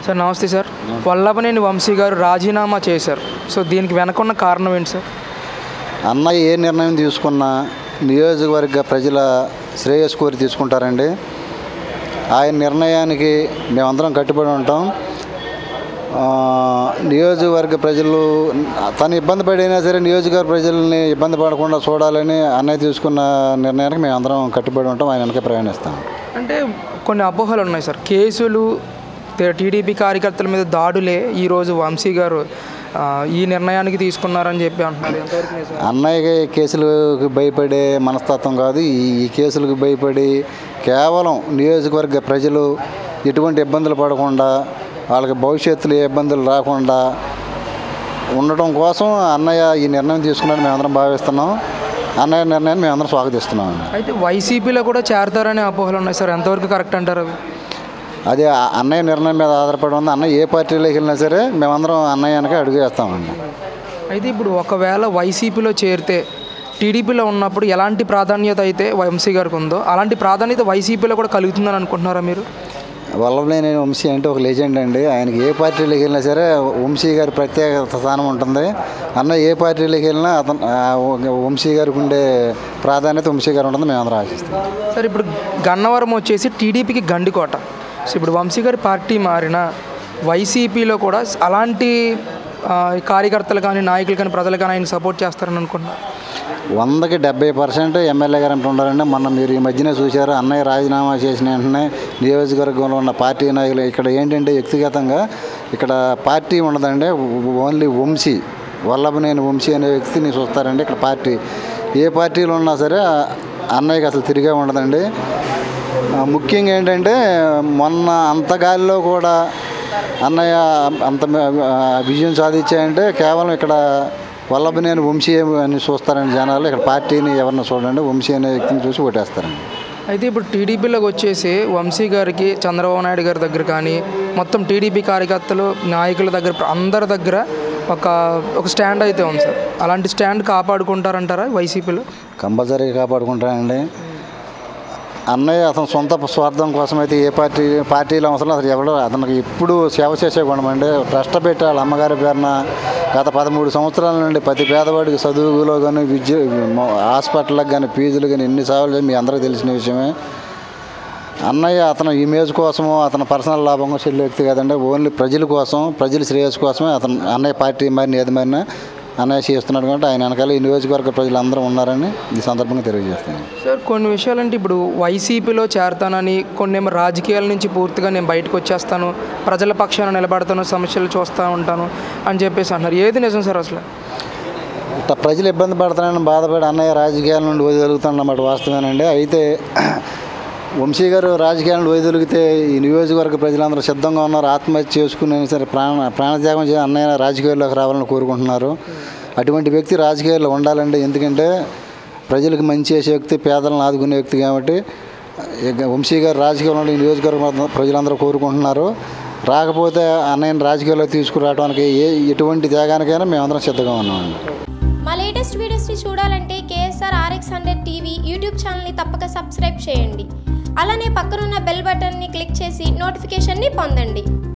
Sir నమస్తే sir Vallabhaneni Vamsi గారు రాజీనామా చేశారు సో దీనికి వెనకున్న కారణం ఏంటి సార్ అన్నయ్య ఏ నిర్ణయం తీసుకున్నా నియోజకవర్గ ప్రజల శ్రేయస్సు కోరి తీసుకుంటారండి ఆయన నిర్ణయానికి మేమందరం కట్టుబడి ఉంటాం ఆ, నియోజకవర్గ ప్రజలు తను ఇబ్బంది పడినా సరే నియోజకవర్గ ప్రజల్ని ఇబ్బంది పడకుండా చూడాలని అన్నయ్య తీసుకున్న నిర్ణయానికి మేమందరం కట్టుబడి ఉంటాం ఆయన వెనకే ప్రయాణిస్తాం అంటే కొన్ని అపోహలు ఉన్నాయి సార్ కేసులు తే- టీడీపీ కార్యకర్తల మీద దాడులే ఈరోజు వంశీ గారు ఆ, ఈ నిర్ణయానికి తీసుకున్నారని చెప్పి అంటున్నారు ఎంతవరకు నిజం? అన్నయ్యకి కేసులకు భయపడే మనస్తత్వం కాదు ఈ ఈ కేసులకు భయపడి కేవలం నియోజకవర్గ ప్రజలు ఎటువంటి ఇబ్బందులు పడకుండా వాళ్ళకి భవిష్యత్తులో ఏ ఇబ్బందులు రాకుండా ఉండటం కోసం అన్నయ్య ఈ నిర్ణయం తీసుకున్నాడని మేమందరం భావిస్తున్నాం అన్నయ్య నిర్ణయాన్ని మేమందరం స్వాగతిస్తున్నాం అయితే వైసీపీలో కూడా చేరతారనే అపోహలు ఉన్నాయి సార్ ఎంతవరకు కరెక్ట్ అంటారు అవి అదే ఆ అన్నయ్య నిర్ణయం మీద ఆధారపడి ఉంది అన్నయ్య ఏ పార్టీలోకి వెళ్ళినా సరే మేమందరం అన్నయ్య వెనక అడుగు వేస్తామండి అయితే ఇప్పుడు ఒకవేళ వైసీపీలో చేరితే టీడీపీలో ఉన్నప్పుడు ఎలాంటి ప్రాధాన్యత అయితే వంశీ గారికి ఉందో అలాంటి ప్రాధాన్యత వైసీపీలో కూడా కలుగుతుందని అనుకుంటున్నారా మీరు వల్లభనేని వంశీ అంటే ఒక లెజెండ్ అండి ఆయనకి ఏ పార్టీలోకి వెళ్ళినా సరే వంశీ గారి ప్రత్యేక స్థానం ఉంటుంది అన్న ఏ పార్టీలోకి వెళ్ళినా అతను ఆ వంశీ గారికి ఉండే ప్రాధాన్యత వంశీ గారు ఉంటుంది మేము అందరం ఆశిస్తాం సార్ ఇప్పుడు గన్నవరం వచ్చేసి టీడీపీకి గండికోట సో ఇప్పుడు వంశీ గారి పార్టీ మారిన వైసీపీలో కూడా అలాంటి ఆ, కార్యకర్తలు కానీ నాయకులు కానీ ప్రజలు కానీ ఆయన సపోర్ట్ చేస్తారని అనుకుంటున్నారు వందకి డెబ్బై పర్సెంట్ ఎమ్మెల్యే గారు అంటూ ఉండాలండి మొన్న మీరు ఈ మధ్యనే చూశారు అన్నయ్య రాజీనామా చేసిన వెంటనే నియోజకవర్గంలో ఉన్న పార్టీ నాయకులు ఇక్కడ ఏంటంటే వ్యక్తిగతంగా ఇక్కడ పార్టీ ఉండదండి ఓన్లీ వంశీ వల్లభనేని వంశీ అనే వ్యక్తిని చూస్తారండి ఇక్కడ పార్టీ ఏ పార్టీలో ఉన్నా సరే అన్నయ్యకి అసలు తిరిగే ఉండదండి ఆ, ముఖ్యంగా ఏంటంటే మొన్న అంతగాలిలో కూడా అన్నయ్య అంత ఆ, విజయం సాధించాయంటే కేవలం ఇక్కడ వల్లభనేని వంశీ అని చూస్తారండి జనాలు ఇక్కడ పార్టీని ఎవరిని చూడండి వంశీ అనే వ్యక్తిని చూసి ఓటేస్తారండి అయితే ఇప్పుడు టీడీపీలోకి వచ్చేసి వంశీ గారికి చంద్రబాబు నాయుడు గారి దగ్గర కానీ మొత్తం టీడీపీ కార్యకర్తలు నాయకుల దగ్గర అందరి దగ్గర ఒక ఒక స్టాండ్ అయితే ఉంది సార్ అలాంటి స్టాండ్ కాపాడుకుంటారంటారా వైసీపీలో కంపల్సరీగా కాపాడుకుంటానండి అన్నయ్య అతని సొంత స్వార్థం కోసం అయితే ఏ పార్టీ పార్టీలో అవసరం అసలు ఎవడో అతనికి ఇప్పుడు సేవ చేసే గుణం అండి ట్రస్ట్ పెట్టి వాళ్ళ అమ్మగారి పేరున గత పదమూడు సంవత్సరాల నుండి ప్రతి పేదవాడికి చదువులో కానీ విద్య హాస్పిటల్కి కానీ ఫీజులు కానీ ఎన్ని సేవలు చేసి మీ అందరికీ తెలిసిన విషయమే అన్నయ్య అతను ఇమేజ్ కోసమో అతని పర్సనల్ లాభం కోసం వెళ్ళే వ్యక్తి కాదండి ఓన్లీ ప్రజల కోసం ప్రజల శ్రేయస్సు కోసమే అతను అన్నయ్య పార్టీ మారిన ఏది మారినా అన్నయ్య చేస్తున్నాడు కాబట్టి ఆయన వెనకాల ఈ నియోజకవర్గ ప్రజలందరూ ఉన్నారని ఈ సందర్భంగా తెలియజేస్తున్నాను సార్ కొన్ని విషయాలంటే ఇప్పుడు వైసీపీలో చేరతానని కొన్ని ఏమో రాజకీయాల నుంచి పూర్తిగా నేను బయటకు వచ్చేస్తాను ప్రజల పక్షాన నిలబడతాను సమస్యలు చూస్తూ ఉంటాను అని చెప్పేసి అంటున్నారు ఏది నిజం సార్ అసలు ఇట్లా ప్రజలు ఇబ్బంది పడతానని బాధపడి అన్నయ్య రాజకీయాల నుండి వదిలిగుతానన్నమాట వాస్తవేనండి అయితే వంశీ గారు రాజకీయాల నుండి వదిలిగితే ఈ నియోజకవర్గ ప్రజలందరూ సిద్ధంగా ఉన్నారు ఆత్మహత్య చేసుకుని సరే ప్రాణ ప్రాణత్యాగం చేసి అన్నయ్య రాజకీయాల్లోకి రావాలని కోరుకుంటున్నారు అటువంటి వ్యక్తి రాజకీయాల్లో ఉండాలండి ఎందుకంటే ప్రజలకు మంచి చేసే వ్యక్తి పేదలను ఆదుకునే వ్యక్తి కాబట్టి ఇక వంశీ గారు రాజకీయంలో ఈ నియోజకవర్గ ప్రజలందరూ కోరుకుంటున్నారు రాకపోతే అన్నయ్యని రాజకీయాల్లో తీసుకురావడానికి ఏ ఎటువంటి త్యాగానికైనా మేమందరం సిద్ధంగా ఉన్నామండి మా లేటెస్ట్ వీడియోస్ని చూడాలంటే KSR RX hundred TV YouTube ఛానల్ని తప్పక సబ్స్క్రైబ్ చేయండి అలానే పక్కనున్న బెల్ బటన్ని క్లిక్ చేసి నోటిఫికేషన్ని పొందండి